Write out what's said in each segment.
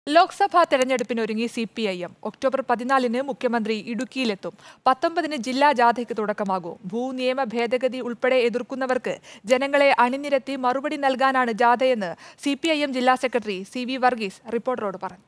ലോക്സഭാ തെരഞ്ഞെടുപ്പിനൊരുങ്ങി C P I M October പതിനാലിന് മുഖ്യമന്ത്രി ഇടുക്കിയിലെത്തും പത്തൊമ്പതിന് ജില്ലാ ജാഥയ്ക്ക് തുടക്കമാകും ഭൂനിയമ ഭേദഗതി ഉൾപ്പെടെ എതിർക്കുന്നവർക്ക് ജനങ്ങളെ അണിനിരത്തി മറുപടി നൽകാനാണ് ജാഥയെന്ന് സി പി ഐ എം ജില്ലാ സെക്രട്ടറി സി വി വർഗീസ് റിപ്പോർട്ടറോട് പറഞ്ഞു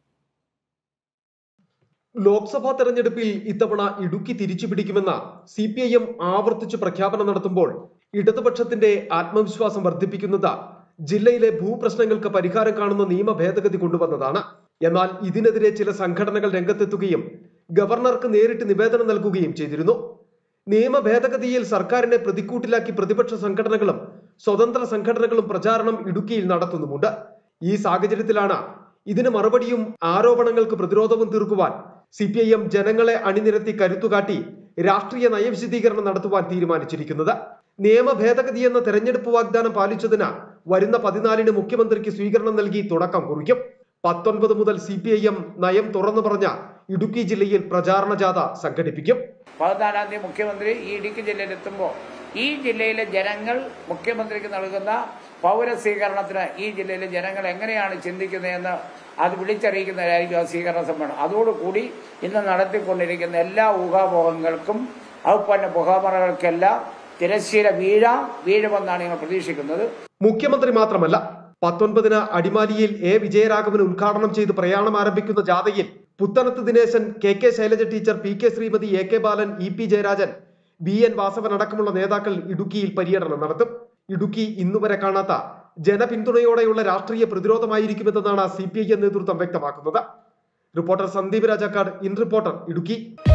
ലോക്സഭാ തെരഞ്ഞെടുപ്പിൽ ഇത്തവണ ഇടുക്കി തിരിച്ചുപിടിക്കുമെന്ന സി പി ഐ എം ആവർത്തിച്ച് പ്രഖ്യാപനം നടത്തുമ്പോൾ ഇടതുപക്ഷത്തിന്റെ ആത്മവിശ്വാസം വർദ്ധിപ്പിക്കുന്നത് ജില്ലയിലെ ഭൂപ്രശ്നങ്ങൾക്ക് പരിഹാരം കാണുന്ന നിയമ ഭേദഗതി കൊണ്ടുവന്നതാണ് എന്നാൽ ഇതിനെതിരെ ചില സംഘടനകൾ രംഗത്തെത്തുകയും ഗവർണർക്ക് നേരിട്ട് നിവേദനം നൽകുകയും ചെയ്തിരുന്നു നിയമ ഭേദഗതിയിൽ സർക്കാരിനെ പ്രതിക്കൂട്ടിലാക്കി പ്രതിപക്ഷ സംഘടനകളും സ്വതന്ത്ര സംഘടനകളും പ്രചാരണം ഇടുക്കിയിൽ നടത്തുന്നുമുണ്ട് ഈ സാഹചര്യത്തിലാണ് ഇതിന് മറുപടിയും ആരോപണങ്ങൾക്ക് പ്രതിരോധവും തീർക്കുവാൻ സി പി ഐ എം ജനങ്ങളെ അണിനിരത്തി കരുത്തുകാട്ടി രാഷ്ട്രീയ നയവിശദീകരണം നടത്തുവാൻ തീരുമാനിച്ചിരിക്കുന്നത് നിയമ ഭേദഗതി എന്ന തെരഞ്ഞെടുപ്പ് വാഗ്ദാനം പാലിച്ചതിന് വരുന്ന പതിനാലിന് മുഖ്യമന്ത്രിക്ക് സ്വീകരണം നൽകി തുടക്കം കുറിക്കും പത്തൊൻപത് മുതൽ സി പി ഐ എം നയം തുറന്നു പറഞ്ഞ ഇടുക്കി ജില്ലയിൽ പ്രചാരണ ജാഥ സംഘടിപ്പിക്കും പതിനാലാം തീയതി മുഖ്യമന്ത്രി ഈ ഇടുക്കി ജില്ലയിലെത്തുമ്പോൾ ഈ ജില്ലയിലെ ജനങ്ങൾ മുഖ്യമന്ത്രിക്ക് നൽകുന്ന പൗര സ്വീകരണത്തിന് ഈ ജില്ലയിലെ ജനങ്ങൾ എങ്ങനെയാണ് ചിന്തിക്കുന്നതെന്ന് അത് വിളിച്ചറിയിക്കുന്നതായിരിക്കും ആ സ്വീകരണ സമ്മേളനം അതോടുകൂടി ഇന്ന് നടത്തിക്കൊണ്ടിരിക്കുന്ന എല്ലാ ഊഹാപോഹങ്ങൾക്കും അതുപോലെ പുകമറകൾക്കെല്ലാം തിരശ്ശീല വീഴാം വീഴുമെന്നാണ് ഞങ്ങൾ പ്രതീക്ഷിക്കുന്നത് മുഖ്യമന്ത്രി മാത്രമല്ല പത്തൊൻപതിന് അടിമാലിയിൽ എ വിജയരാഘവൻ ഉദ്ഘാടനം ചെയ്ത് പ്രയാണം ആരംഭിക്കുന്ന ജാഥയിൽ Puthanath Dineshan K K Shailaja teacher P K Sreemathi A K Balan E P Jayarajan B N Vasavan അടക്കമുള്ള നേതാക്കൾ ഇടുക്കിയിൽ പര്യടനം നടത്തും ഇടുക്കി ഇന്നുവരെ കാണാത്ത ജനപിന്തുണയോടെയുള്ള രാഷ്ട്രീയ പ്രതിരോധമായിരിക്കുമെന്നാണ് സി പി ഐ എം നേതൃത്വം വ്യക്തമാക്കുന്നത് reporter Sandeep Rajakkad in reporter Idukki